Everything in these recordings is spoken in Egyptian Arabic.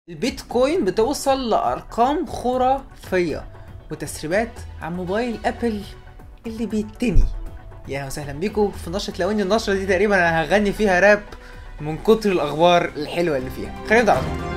البيتكوين بتوصل لأرقام خرافية وتسريبات عن موبايل أبل اللي بيتني يا أهلا وسهلا بيكم في نشرة لواني النشرة دي تقريبا أنا هغني فيها راب من كتر الأخبار الحلوة اللي فيها خلينا نبدأ على طول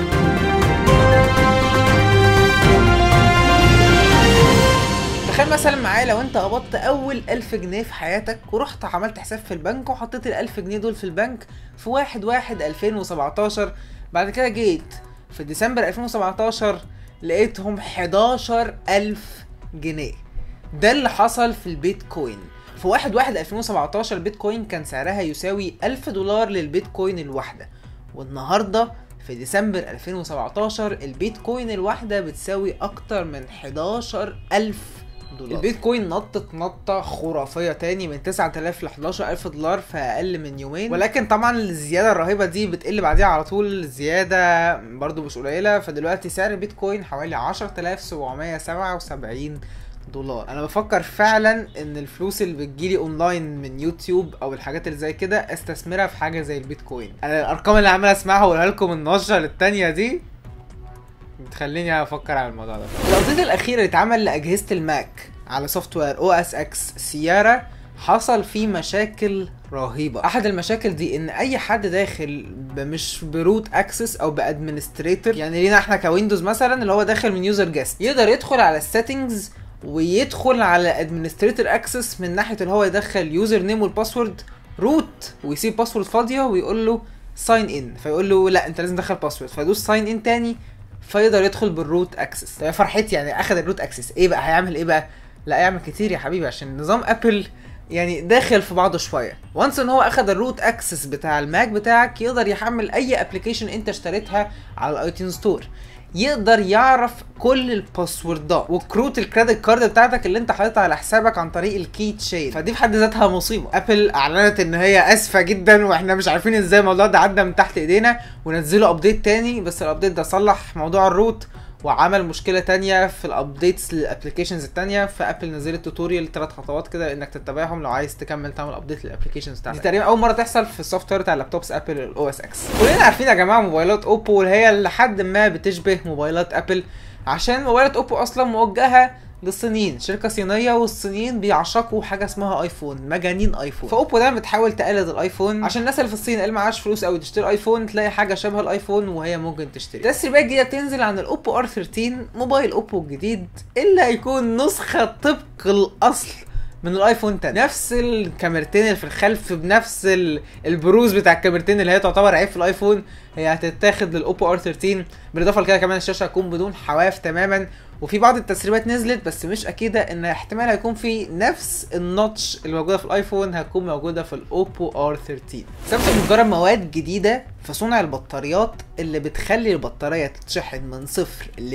تخيل مثلا معايا لو انت قبضت اول ألف جنيه في حياتك ورحت عملت حساب في البنك وحطيت الألف جنيه دول في البنك في واحد واحد 2017 بعد كده جيت في ديسمبر 2017 لقيتهم 11 ألف جنيه ده اللي حصل في البيتكوين في واحد واحد 2017 البيتكوين كان سعرها يساوي 1000 دولار للبيتكوين الواحدة والنهاردة في ديسمبر 2017 البيتكوين الواحدة بتساوي أكتر من 11 ألف دولار البيتكوين نطت نطة خرافية تاني من 9000 ل 11000 دولار في أقل من يومين ولكن طبعا الزيادة الرهيبة دي بتقل بعديها على طول زيادة برضو مش قليلة فدلوقتي سعر البيتكوين حوالي 10777 دولار انا بفكر فعلا ان الفلوس اللي بتجيلي اونلاين من يوتيوب او الحاجات اللي زي كده استثمرها في حاجه زي البيتكوين انا الارقام اللي عمال اسمعها واقولها لكم من نشره للتانيه دي بتخليني افكر على الموضوع ده الابديت الاخير اللي اتعمل لاجهزه الماك على سوفت وير او اس اكس سيارا حصل فيه مشاكل رهيبة احد المشاكل دي ان اي حد داخل ب- مش بروت اكسس او بادمنستريتور يعني لينا احنا كويندوز مثلا اللي هو داخل من يوزر جيست يقدر يدخل على السيتنجز ويدخل على ادمنستريتور اكسس من ناحيه اللي هو يدخل يوزر نيم والباسورد روت ويسيب باسورد فاضيه ويقول له ساين ان فيقول له لا انت لازم تدخل باسورد فيدوس ساين ان تاني فيقدر يدخل بالروت اكسس يا فرحتي يعني اخد الروت اكسس ايه بقى هيعمل ايه بقى لا يعمل كتير يا حبيبي عشان نظام ابل يعني داخل في بعضه شويه وانس ان هو اخد الروت اكسس بتاع الماك بتاعك يقدر يحمل اي ابلكيشن انت اشتريتها على الايتون ستور يقدر يعرف كل الباسوردات وكروت الكريدت كارد بتاعتك اللي انت حاططها على حسابك عن طريق الكي تشين فدي في حد ذاتها مصيبه ابل اعلنت ان هي اسفه جدا واحنا مش عارفين ازاي الموضوع ده عدى من تحت ايدينا ونزلوا ابديت تاني بس الابديت ده صلح موضوع الروت وعمل مشكله تانية في الابديتس للابلكيشنز التانية فابل نزلت توتوريال ثلاث خطوات كده انك تتبعهم لو عايز تكمل تعمل ابديت للابلكيشنز بتاعتك دي تقريبا اول مره تحصل في السوفت وير بتاع لابتوبس ابل الاو اس اكس كلنا عارفين يا جماعه موبايلات اوبو هي لحد ما بتشبه موبايلات ابل عشان موبايلات اوبو اصلا موجهه للصينيين شركه صينيه والصينيين بيعشقوا حاجه اسمها ايفون مجانين ايفون فاوبو دايما بتحاول تقلد الايفون عشان الناس اللي في الصين اللي معاش فلوس قوي تشتري ايفون تلاقي حاجه شبه الايفون وهي ممكن تشتري تسريبات جديده بتنزل عن الاوبو ار 13 موبايل اوبو الجديد اللي هيكون نسخه طبق الاصل من الايفون 10 نفس الكاميرتين اللي في الخلف بنفس ال- البروز بتاع الكاميرتين اللي هي تعتبر عيب في الايفون هي هتتاخد للاوبو ار 13 بالاضافه لكده كمان الشاشه هتكون بدون حواف تماما وفي بعض التسريبات نزلت بس مش اكيده ان احتمال هيكون في نفس النوتش اللي موجوده في الايفون هتكون موجوده في الاوبو ار 13 سامسونج بتجرب مواد جديده في صنع البطاريات اللي بتخلي البطاريه تتشحن من صفر ل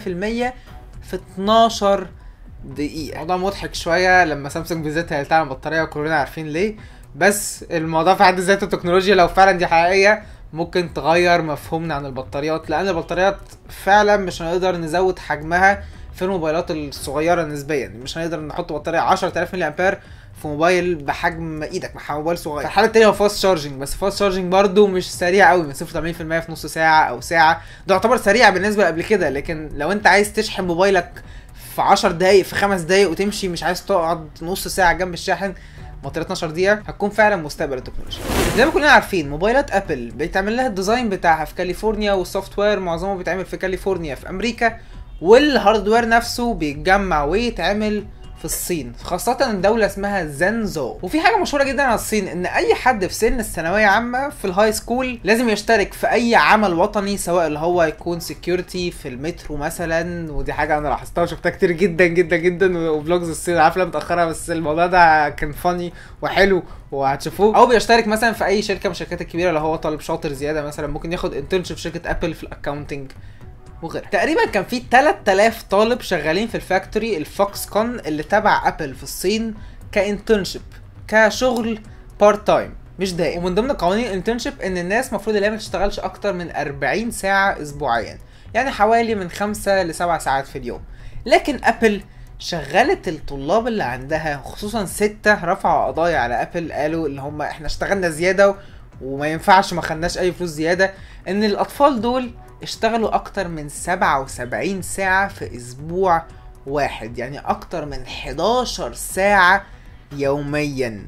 100% في 12 دقيقة موضوع مضحك شوية لما سامسونج بالذات هي اللي تعمل بطارية وكلنا عارفين ليه بس الموضوع في حد ذاته التكنولوجيا لو فعلا دي حقيقية ممكن تغير مفهومنا عن البطاريات لأن البطاريات فعلا مش هنقدر نزود حجمها في الموبايلات الصغيرة نسبيا مش هنقدر نحط بطارية 10000 ملي أمبير في موبايل بحجم ايدك مع موبايل صغير في الحاله التانيه هو فاست شارجنج بس فاست شارجنج برضه مش سريع قوي من 0 80% في نص ساعه او ساعه ده يعتبر سريع بالنسبه قبل كده لكن لو انت عايز تشحن موبايلك في 10 دقايق في 5 دقايق وتمشي مش عايز تقعد نص ساعه جنب الشاحن بطاريه 12 دقيقه هتكون فعلا مستقبل التكنولوجيا زي ما كلنا عارفين موبايلات ابل بيتعمل لها الديزاين بتاعها في كاليفورنيا والسوفت وير معظمه بيتعمل في كاليفورنيا في امريكا والهاردوير نفسه بيتجمع ويتعمل في الصين خاصة دولة اسمها زنزو وفي حاجة مشهورة جدا عن الصين ان اي حد في سن الثانوية عامة في الهاي سكول لازم يشترك في اي عمل وطني سواء اللي هو يكون سكيورتي في المترو مثلا ودي حاجة انا لاحظتها وشفتها كتير جدا جدا جدا وفلوجز الصين عارفة متأخرة بس الموضوع ده كان فاني وحلو وهتشوفوه او بيشترك مثلا في اي شركة من الشركات الكبيرة اللي هو طالب شاطر زيادة مثلا ممكن ياخد انترنشيب في شركة ابل في الاكونتنج وغيرها تقريبا كان في 3000 طالب شغالين في الفاكتوري الفوكس كون اللي تبع ابل في الصين كانترنشيب كشغل بارت تايم مش دائم ومن ضمن قوانين الانترنشيب ان الناس المفروض ان هي ما تشتغلش اكتر من 40 ساعه اسبوعيا يعني حوالي من 5 ل 7 ساعات في اليوم لكن ابل شغلت الطلاب اللي عندها خصوصا ستة رفعوا قضايا على ابل قالوا ان هم احنا اشتغلنا زياده وما ينفعش ما خدناش اي فلوس زياده ان الاطفال دول اشتغلوا اكتر من 77 ساعة في اسبوع واحد يعني اكتر من 11 ساعة يوميا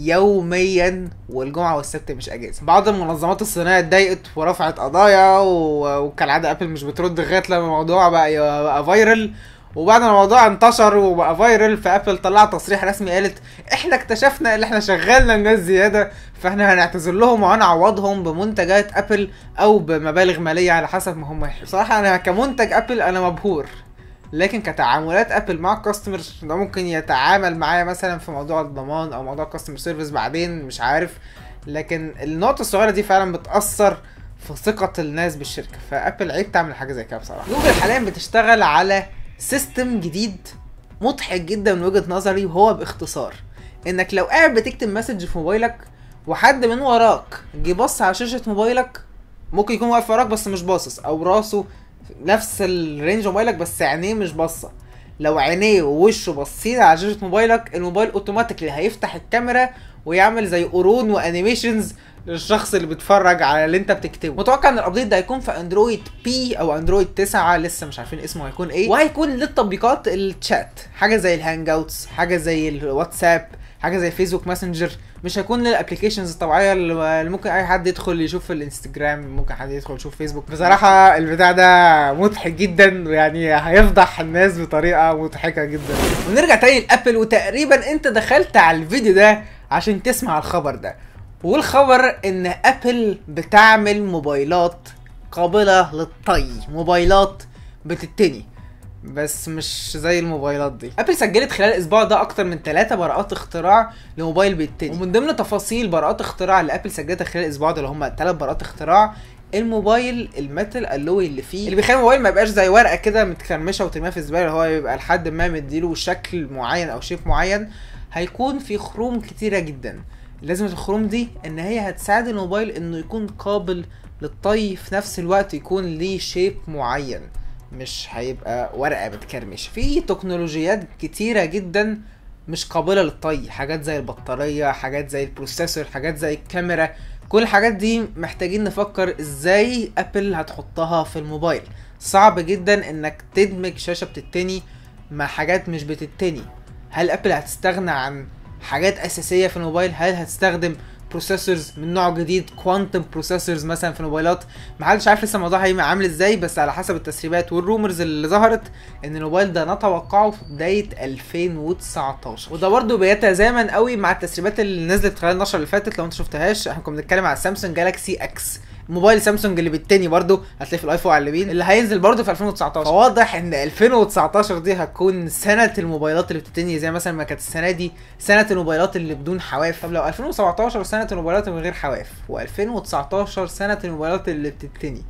يوميا والجمعة والسبت مش اجازة بعض المنظمات الصينية اتضايقت ورفعت قضايا و- وكالعادة ابل مش بترد لغاية لما الموضوع بقى بقى فايرل وبعد ما الموضوع انتشر وبقى فايرل فابل طلعت تصريح رسمي قالت احنا اكتشفنا ان احنا شغلنا الناس زياده فاحنا هنعتذر لهم وهنعوضهم بمنتجات ابل او بمبالغ ماليه على حسب ما هم يحبوا بصراحه انا كمنتج ابل انا مبهور لكن كتعاملات ابل مع الكاستمر ده ممكن يتعامل معايا مثلا في موضوع الضمان او موضوع الكاستمر سيرفيس بعدين مش عارف لكن النقطه الصغيره دي فعلا بتاثر في ثقه الناس بالشركه فابل عيب تعمل حاجه زي كده بصراحه جوجل حاليا بتشتغل على سيستم جديد مضحك جدا من وجهه نظري وهو باختصار انك لو قاعد بتكتب مسج في موبايلك وحد من وراك جه بص على شاشه موبايلك ممكن يكون واقف وراك بس مش باصص او راسه نفس الرينج موبايلك بس عينيه مش باصه لو عينيه ووشه باصين على شاشه موبايلك الموبايل اوتوماتيكلي هيفتح الكاميرا ويعمل زي قرون وانيميشنز للشخص اللي بيتفرج على اللي انت بتكتبه متوقع ان الابديت ده هيكون في اندرويد بي او اندرويد 9 لسه مش عارفين اسمه هيكون ايه وهيكون للتطبيقات الشات حاجه زي الهانج اوتس حاجه زي الواتساب حاجه زي فيسبوك ماسنجر مش هيكون للابلكيشنز الطبيعيه اللي ممكن اي حد يدخل يشوف في الانستجرام ممكن حد يدخل يشوف فيسبوك بصراحه البتاع ده مضحك جدا ويعني هيفضح الناس بطريقه مضحكه جدا ونرجع تاني لابل وتقريبا انت دخلت على الفيديو ده عشان تسمع الخبر ده والخبر ان ابل بتعمل موبايلات قابله للطي موبايلات بتتني بس مش زي الموبايلات دي ابل سجلت خلال الاسبوع ده اكتر من 3 براءات اختراع لموبايل بيتني ومن ضمن تفاصيل براءات اختراع اللي ابل سجلتها خلال الاسبوع ده اللي هم 3 براءات اختراع الموبايل الميتال الوي اللي فيه اللي بيخلي الموبايل ما يبقاش زي ورقه كده متكرمشه وترميها في الزباله هو يبقى لحد ما مديله شكل معين او شيب معين هيكون في خروم كتيره جدا لازمة الخروم دي ان هي هتساعد الموبايل انه يكون قابل للطي في نفس الوقت يكون ليه شيب معين مش هيبقى ورقه بتكرمش في تكنولوجيات كتيره جدا مش قابله للطي حاجات زي البطاريه حاجات زي البروسيسور حاجات زي الكاميرا كل الحاجات دي محتاجين نفكر ازاي ابل هتحطها في الموبايل صعب جدا انك تدمج شاشه بتتني مع حاجات مش بتتني هل ابل هتستغنى عن حاجات اساسيه في الموبايل هل هتستخدم بروسيسورز من نوع جديد كوانتم بروسيسورز مثلا في الموبايلات محدش عارف لسه الموضوع هيبقى عامل ازاي بس على حسب التسريبات والرومرز اللي ظهرت ان الموبايل ده نتوقعه في بدايه 2019 وده برضه بيتزامن قوي مع التسريبات اللي نزلت خلال النشره اللي فاتت لو انت شفتهاش احنا كنا بنتكلم على سامسونج جالاكسي اكس موبايل سامسونج اللي بالتاني برضه هتلاقيه في الايفون على اليمين اللي هينزل برضه في 2019 فواضح ان 2019 دي هتكون سنه الموبايلات اللي بتتني زي مثلا ما كانت السنه دي سنه الموبايلات اللي بدون حواف طب لو 2017 سنه الموبايلات من غير حواف و2019 سنه الموبايلات اللي بتتني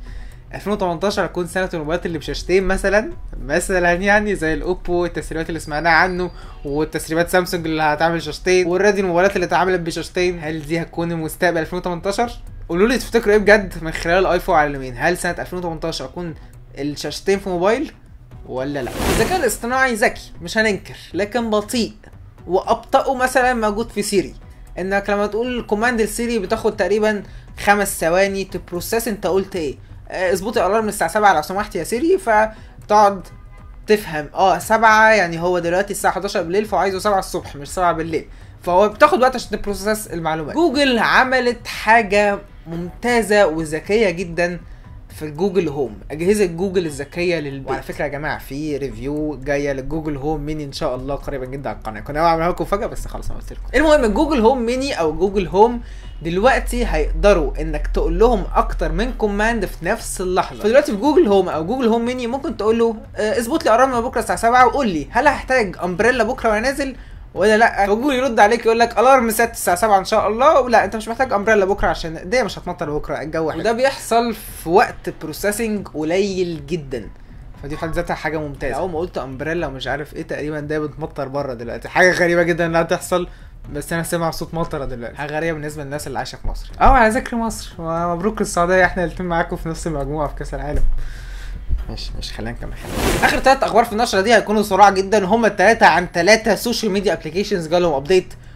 2018 هتكون سنة الموبايلات اللي بشاشتين مثلا مثلا يعني زي الاوبو التسريبات اللي سمعناها عنه والتسريبات سامسونج اللي هتعمل شاشتين والرادي الموبايلات اللي اتعملت بشاشتين هل دي هتكون المستقبل 2018 قولوا لي تفتكروا ايه بجد من خلال الايفون على اليمين هل سنة 2018 هتكون الشاشتين في موبايل ولا لا الذكاء الاصطناعي ذكي مش هننكر لكن بطيء وابطأه مثلا موجود في سيري انك لما تقول كوماند لسيري بتاخد تقريبا خمس ثواني تبروسيس انت قلت ايه اظبطي الالارم الساعه 7 لو سمحت يا سيري فتقعد تفهم اه 7 يعني هو دلوقتي الساعه 11 بالليل فهو عايزه 7 الصبح مش 7 بالليل فهو بتاخد وقت عشان تبروسس المعلومات جوجل عملت حاجه ممتازه وذكيه جدا في الجوجل هوم اجهزه جوجل الذكيه للبيت وعلى فكره يا جماعه في ريفيو جايه للجوجل هوم ميني ان شاء الله قريبا جدا على القناه كنا اعملها لكم فجاه بس خلاص انا قلت لكم المهم الجوجل هوم ميني او جوجل هوم دلوقتي هيقدروا انك تقول لهم اكتر من كوماند في نفس اللحظه فدلوقتي في جوجل هوم او جوجل هوم ميني ممكن تقول له اظبط لي الارم بكره الساعه 7 وقول لي هل هحتاج امبريلا بكره وانا نازل ولا لا فجوجل يرد عليك يقول لك الارم سات الساعه 7 ان شاء الله لا انت مش محتاج امبريلا بكره عشان الدنيا مش هتمطر بكره الجو حلو وده بيحصل في وقت بروسيسنج قليل جدا فدي في حد ذاتها حاجه ممتازه اول ما قلت امبريلا ومش عارف ايه تقريبا ده بتمطر بره دلوقتي حاجه غريبه جدا انها تحصل بس انا سامع صوت مطره دلوقتي حاجه غريبه بالنسبه للناس اللي عايشه في مصر اه على ذكر مصر مبروك السعوديه احنا الاثنين معاكم في نفس المجموعه في كاس العالم ماشي ماشي خلينا نكمل اخر ثلاث اخبار في النشره دي هيكونوا صراع جدا هم الثلاثه عن ثلاثه سوشيال ميديا ابلكيشنز جالهم ابديت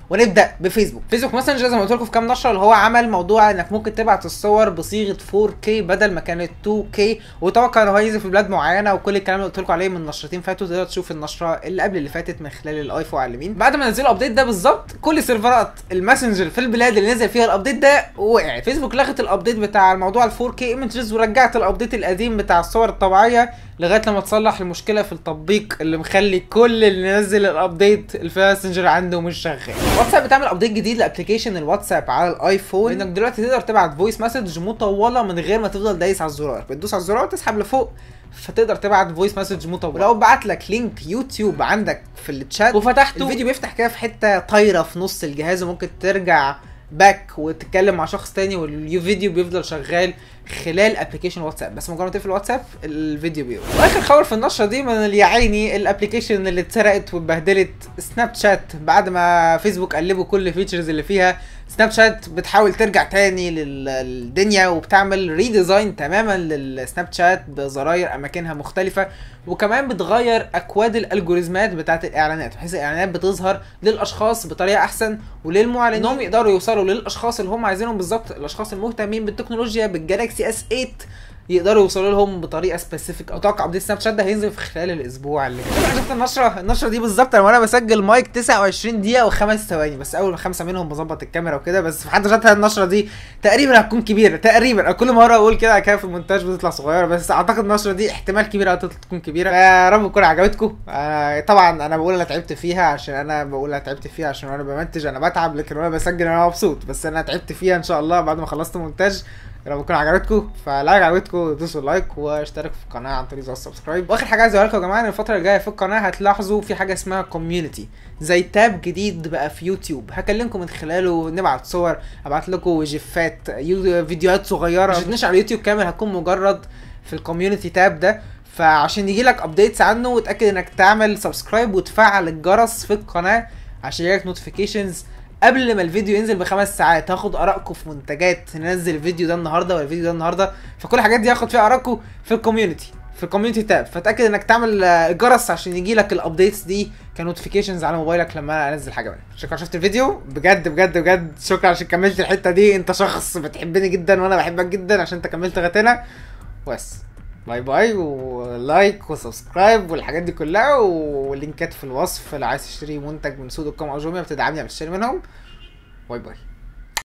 ونبدا بفيسبوك فيسبوك ماسنجر زي ما قلت لكم في كام نشره اللي هو عمل موضوع انك ممكن تبعت الصور بصيغه 4K بدل ما كانت 2K وتوقع ان هو ينزل في بلاد معينه وكل الكلام اللي قلت لكم عليه من نشرتين فاتوا تقدر تشوف النشره اللي قبل اللي فاتت من خلال الايفون على اليمين بعد ما نزلوا الابديت ده بالظبط كل سيرفرات الماسنجر في البلاد اللي نزل فيها الابديت ده وقعت فيسبوك لغت الابديت بتاع الموضوع ال 4K ايمجز ورجعت الابديت القديم بتاع الصور الطبيعيه لغايه لما تصلح المشكله في التطبيق اللي مخلي كل اللي نزل الابديت الماسنجر عنده مش شغال واتساب بتعمل ابديت جديد لابلكيشن الواتساب على الايفون انك دلوقتي تقدر تبعت فويس مسج مطوله من غير ما تفضل دايس على الزرار بتدوس على الزرار تسحب لفوق فتقدر تبعت فويس مسج مطول لو بعت لك لينك يوتيوب عندك في الشات وفتحته الفيديو بيفتح كده في حته طايره في نص الجهاز وممكن ترجع باك وتتكلم مع شخص تاني والفيديو بيفضل شغال خلال ابلكيشن واتساب بس مجرد ما تقفل الواتساب الفيديو بيوقف واخر خبر في النشره دي من اللي يا عيني الابلكيشن اللي اتسرقت واتبهدلت سناب شات بعد ما فيسبوك قلبوا كل الفيتشرز اللي فيها سناب شات بتحاول ترجع تاني للدنيا وبتعمل ريديزاين تماما للسناب شات بزراير اماكنها مختلفه وكمان بتغير اكواد الالجوريزمات بتاعت الاعلانات بحيث الاعلانات بتظهر للاشخاص بطريقه احسن وللمعلنين انهم يقدروا يوصلوا للاشخاص اللي هم عايزينهم بالظبط الاشخاص المهتمين بالتكنولوجيا بالجالاكسي اس 8 يقدروا يوصلوا لهم بطريقه سبيسيفيك اتوقع ابديت سناب شات ده هينزل في خلال الاسبوع اللي جاي شفت النشره النشره دي بالظبط انا وانا بسجل مايك 29 دقيقه وخمس ثواني بس اول خمسه منهم بظبط الكاميرا وكده بس في حد ذاتها النشره دي تقريبا هتكون كبيره تقريبا كل مره اقول كده كده في المونتاج بتطلع صغيره بس اعتقد النشره دي احتمال كبير تكون كبيره يا رب تكون عجبتكم آه طبعا انا بقول انا تعبت فيها عشان انا بقول انا تعبت فيها عشان انا بمنتج انا بتعب لكن وانا بسجل انا مبسوط بس انا تعبت فيها ان شاء الله بعد ما خلصت مونتاج لو تكون عجبتكم فلو عجبتكم دوسوا لايك واشتركوا في القناه عن طريق السبسكرايب واخر حاجه عايز اقولها لكم يا جماعه ان الفتره اللي جايه في القناه هتلاحظوا في حاجه اسمها كوميونتي زي تاب جديد بقى في يوتيوب هكلمكم من خلاله نبعت صور ابعت لكم جيفات فيديوهات صغيره مش على اليوتيوب كامل هتكون مجرد في الكوميونتي تاب ده فعشان يجي لك ابديتس عنه وتاكد انك تعمل سبسكرايب وتفعل الجرس في القناه عشان يجيلك نوتيفيكيشنز قبل ما الفيديو ينزل بخمس ساعات هاخد ارائكم في منتجات ننزل الفيديو ده النهارده ولا الفيديو ده النهارده فكل الحاجات دي هاخد فيها ارائكم في الكوميونتي في الكوميونتي تاب فتاكد انك تعمل الجرس عشان يجي لك الابديتس دي كنوتيفيكيشنز على موبايلك لما انزل حاجه منها شكرا شفت الفيديو بجد بجد بجد شكرا عشان كملت الحته دي انت شخص بتحبني جدا وانا بحبك جدا عشان انت كملت لغايه هنا بس باي باي ولايك وسبسكرايب والحاجات دي كلها ولينكات في الوصف لو عايز تشتري منتج من سودو كوم او جوميا بتدعمني على الشتري منهم باي باي